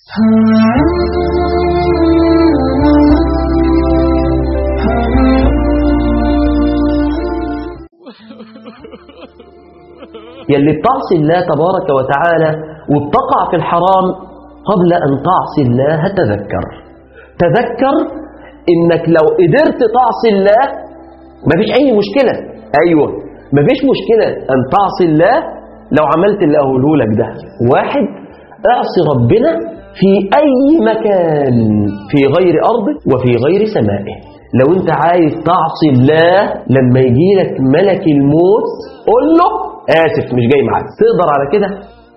يلي بتعصي الله تبارك وتعالى وبتقع في الحرام قبل أن تعصي الله تذكر تذكر إنك لو قدرت تعصي الله مفيش أي مشكلة أيوة مفيش مشكلة أن تعصي الله لو عملت اللي أقوله لك ده واحد اعصي ربنا في أي مكان في غير أرضه وفي غير سمائه لو انت عايز تعصي الله لما يجي لك ملك الموت قول له آسف مش جاي معاك تقدر على كده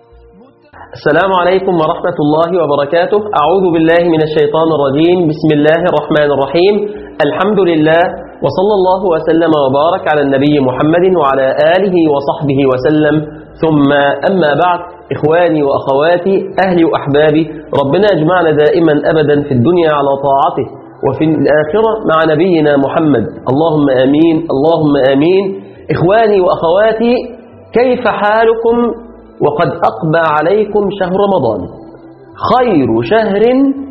السلام عليكم ورحمة الله وبركاته أعوذ بالله من الشيطان الرجيم بسم الله الرحمن الرحيم الحمد لله وصلى الله وسلم وبارك على النبي محمد وعلى آله وصحبه وسلم ثم أما بعد إخواني وأخواتي أهلي وأحبابي ربنا يجمعنا دائما أبدا في الدنيا على طاعته وفي الآخرة مع نبينا محمد اللهم آمين اللهم آمين إخواني وأخواتي كيف حالكم وقد أقبى عليكم شهر رمضان خير شهر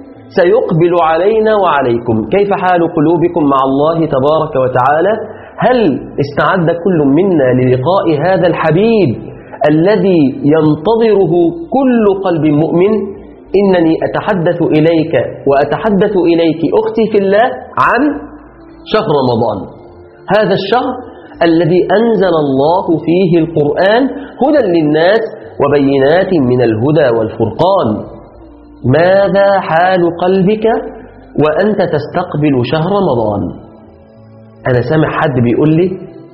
سيقبل علينا وعليكم كيف حال قلوبكم مع الله تبارك وتعالى هل استعد كل منا للقاء هذا الحبيب الذي ينتظره كل قلب مؤمن إنني أتحدث إليك وأتحدث إليك أختي في الله عن شهر رمضان هذا الشهر الذي أنزل الله فيه القرآن هدى للناس وبينات من الهدى والفرقان ماذا حال قلبك وأنت تستقبل شهر رمضان أنا سامع حد بيقول لي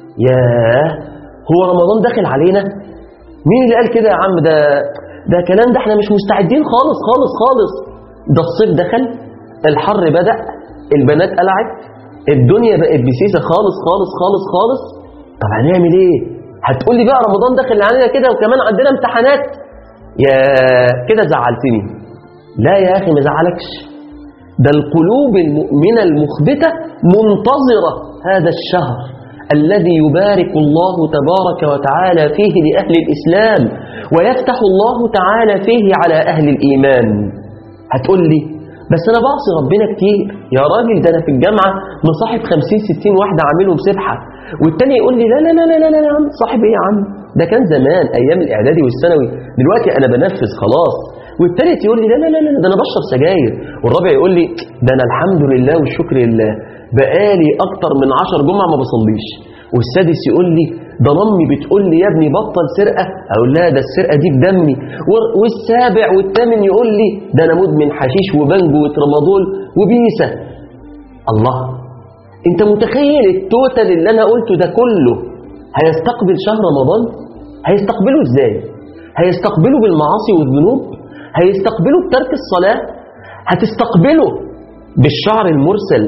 ياه هو رمضان داخل علينا مين اللي قال كده يا عم ده ده كلام ده احنا مش مستعدين خالص خالص خالص ده الصيف دخل الحر بدأ البنات قلعت الدنيا بقت بسيسة خالص خالص خالص خالص طب هنعمل ايه هتقول لي بقى رمضان داخل علينا كده وكمان عندنا امتحانات يا كده زعلتني لا يا اخي ما زعلكش ده القلوب المؤمنة المخبتة منتظرة هذا الشهر الذي يبارك الله تبارك وتعالى فيه لأهل الإسلام ويفتح الله تعالى فيه على أهل الإيمان هتقول لي بس أنا بعصي ربنا كتير يا راجل ده أنا في الجامعة مصاحب 50 60 واحدة عاملهم سبحة والتاني يقول لي لا لا لا لا لا, لا يا عم صاحب إيه يا عم ده كان زمان أيام الإعدادي والثانوي دلوقتي أنا بنفذ خلاص والتالت يقول لي لا لا لا لا ده أنا بشرب سجاير والرابع يقول لي ده أنا الحمد لله والشكر لله بقالي أكتر من عشر جمعة ما بصليش والسادس يقول لي ده امي بتقول لي يا ابني بطل سرقه اقول لها ده السرقه دي في دمي والسابع والثامن يقول لي ده انا مدمن حشيش وبنجو وترامادول وبيسه الله انت متخيل التوتال اللي انا قلته ده كله هيستقبل شهر رمضان هيستقبله ازاي هيستقبله بالمعاصي والذنوب هيستقبله بترك الصلاه هتستقبله بالشعر المرسل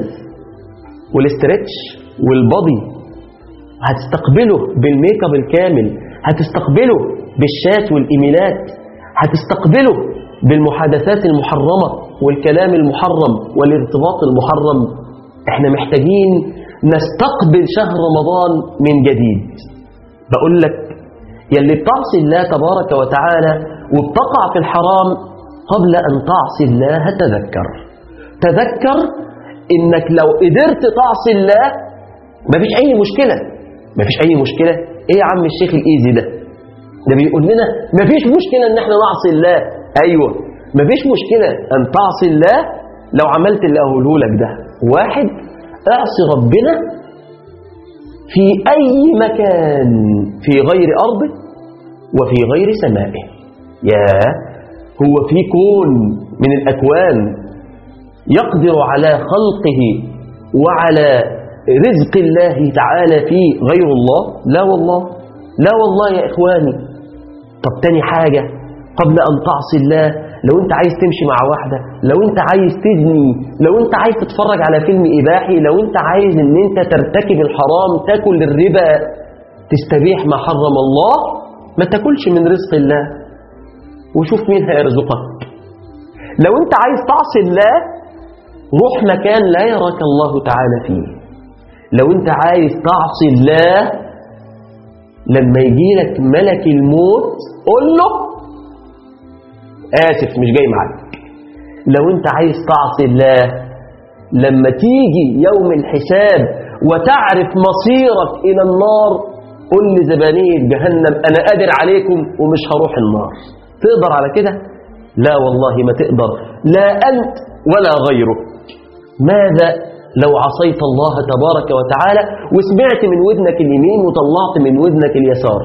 والاسترتش والبادي هتستقبله بالميك اب الكامل هتستقبله بالشات والايميلات هتستقبله بالمحادثات المحرمه والكلام المحرم والارتباط المحرم احنا محتاجين نستقبل شهر رمضان من جديد بقول لك يلي بتعصي الله تبارك وتعالى وبتقع في الحرام قبل ان تعصي الله تذكر تذكر انك لو قدرت تعصي الله مفيش اي مشكله مفيش اي مشكلة ايه يا عم الشيخ الايزي ده ده بيقول لنا مفيش مشكلة ان احنا نعصي الله ايوه مفيش مشكلة ان تعصي الله لو عملت اللي اقوله لك ده واحد اعصي ربنا في اي مكان في غير ارضه وفي غير سمائه يا هو في كون من الاكوان يقدر على خلقه وعلى رزق الله تعالى فيه غير الله لا والله لا والله يا إخواني طب تاني حاجة قبل أن تعصي الله لو أنت عايز تمشي مع واحدة لو أنت عايز تزني لو أنت عايز تتفرج على فيلم إباحي لو أنت عايز أن أنت ترتكب الحرام تاكل الربا تستبيح ما حرم الله ما تاكلش من رزق الله وشوف مين هيرزقك لو أنت عايز تعصي الله روح مكان لا يراك الله تعالى فيه لو انت عايز تعصي الله لما يجي لك ملك الموت قول له آسف مش جاي معاك لو انت عايز تعصي الله لما تيجي يوم الحساب وتعرف مصيرك إلى النار قل لزبانية جهنم أنا قادر عليكم ومش هروح النار تقدر على كده؟ لا والله ما تقدر لا أنت ولا غيرك ماذا لو عصيت الله تبارك وتعالى وسمعت من ودنك اليمين وطلعت من ودنك اليسار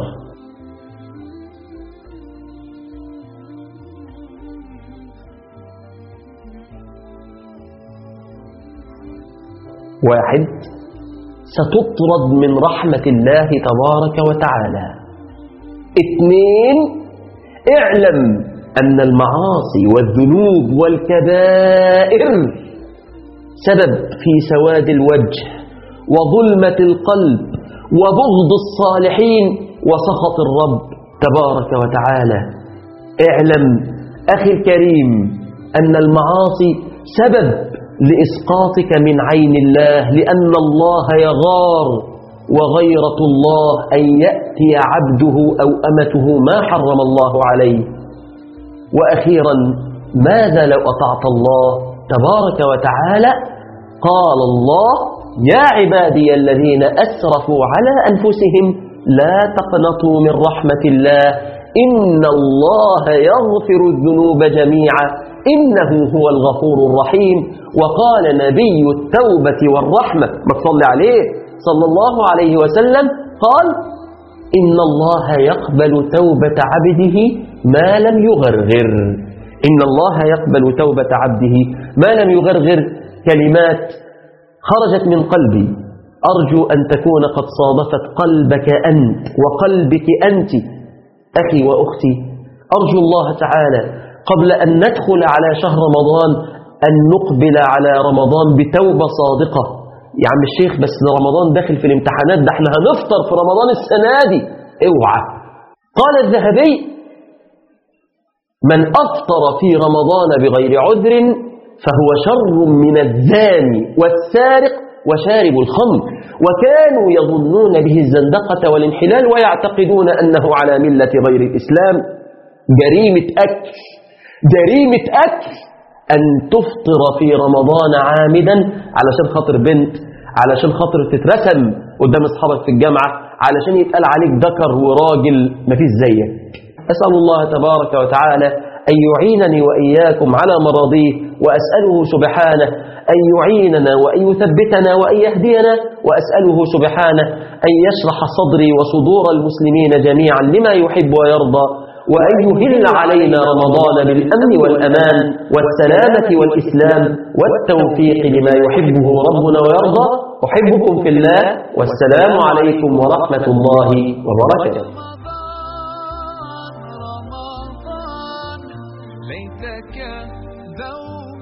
واحد ستطرد من رحمة الله تبارك وتعالى اثنين اعلم أن المعاصي والذنوب والكبائر سبب في سواد الوجه وظلمة القلب وبغض الصالحين وسخط الرب تبارك وتعالى اعلم أخي الكريم أن المعاصي سبب لإسقاطك من عين الله لأن الله يغار وغيرة الله أن يأتي عبده أو أمته ما حرم الله عليه وأخيرا ماذا لو أطعت الله تبارك وتعالى قال الله يا عبادي الذين أسرفوا على أنفسهم لا تقنطوا من رحمة الله إن الله يغفر الذنوب جميعا إنه هو الغفور الرحيم وقال نبي التوبة والرحمة ما تصلي عليه صلى الله عليه وسلم قال إن الله يقبل توبة عبده ما لم يغرغر إن الله يقبل توبة عبده ما لم يغرغر كلمات خرجت من قلبي أرجو أن تكون قد صادفت قلبك أنت وقلبك أنت أخي وأختي أرجو الله تعالى قبل أن ندخل على شهر رمضان أن نقبل على رمضان بتوبة صادقة يا عم الشيخ بس رمضان داخل في الامتحانات ده احنا هنفطر في رمضان السنة دي اوعى قال الذهبي من أفطر في رمضان بغير عذر فهو شر من الزاني والسارق وشارب الخمر وكانوا يظنون به الزندقة والانحلال ويعتقدون أنه على ملة غير الإسلام جريمة أكل جريمة أكل أن تفطر في رمضان عامدا علشان خاطر بنت علشان خاطر تترسم قدام أصحابك في الجامعة علشان يتقال عليك ذكر وراجل مفيش زيك أسأل الله تبارك وتعالى أن يعينني وإياكم على مراضيه وأسأله سبحانه أن يعيننا وأن يثبتنا وأن يهدينا وأسأله سبحانه أن يشرح صدري وصدور المسلمين جميعا لما يحب ويرضى وأن يهل علينا رمضان بالأمن والأمان والسلامة والإسلام والتوفيق لما يحبه ربنا ويرضى أحبكم في الله والسلام عليكم ورحمة الله وبركاته رمضان رمضان ليتك ذوق